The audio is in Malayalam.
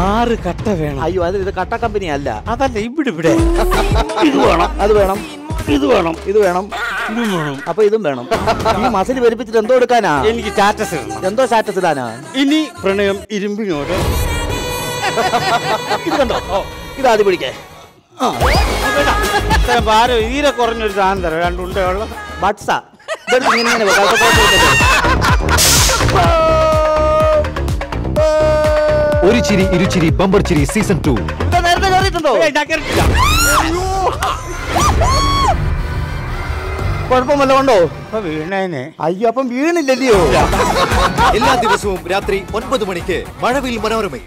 ആറ് കട്ട വേണം അയ്യോ അത് ഇത് കട്ട കമ്പനി അല്ല അതല്ല ഇവിടെ ഇവിടെ ഇത് വേണം അത് വേണം ഇത് വേണം ഇത് വേണം ഇതും വേണം അപ്പൊ ഇതും വേണം ഈ മസിൽ പെരുപ്പിച്ചിട്ട് എന്തോ എടുക്കാനാ എനിക്ക് സ്റ്റാറ്റസ് ഇടണം എന്തോ സ്റ്റാറ്റസ് ഇടാനാ ഇനി പ്രണയം ഇരുമ്പിനോട് ഇത് കണ്ടോ ഇത് ആദ്യം പിടിക്കേ ഇത്രയും ഭാരം തീരെ കുറഞ്ഞൊരു സാധനം തരാം രണ്ടുണ്ടയുള്ള ബട്സ ഇതെടുത്ത് ഇങ്ങനെ ഇങ്ങനെ വെക്കാം. അപ്പൊ കുഴപ്പമില്ലല്ലോ. ഒരു ചിരി ഇരുചിരി ബമ്പർ ചിരി സീസൺ ടു ഇത് നേരത്തെ കയറിയിട്ടുണ്ടോ കുഴപ്പമല്ല കൊണ്ടോ ഇപ്പൊ വീണേനെ അയ്യോ അപ്പം വീണില്ലല്ലയോ എല്ലാ ദിവസവും രാത്രി ഒൻപത് മണിക്ക് മഴവിൽ മനോരമ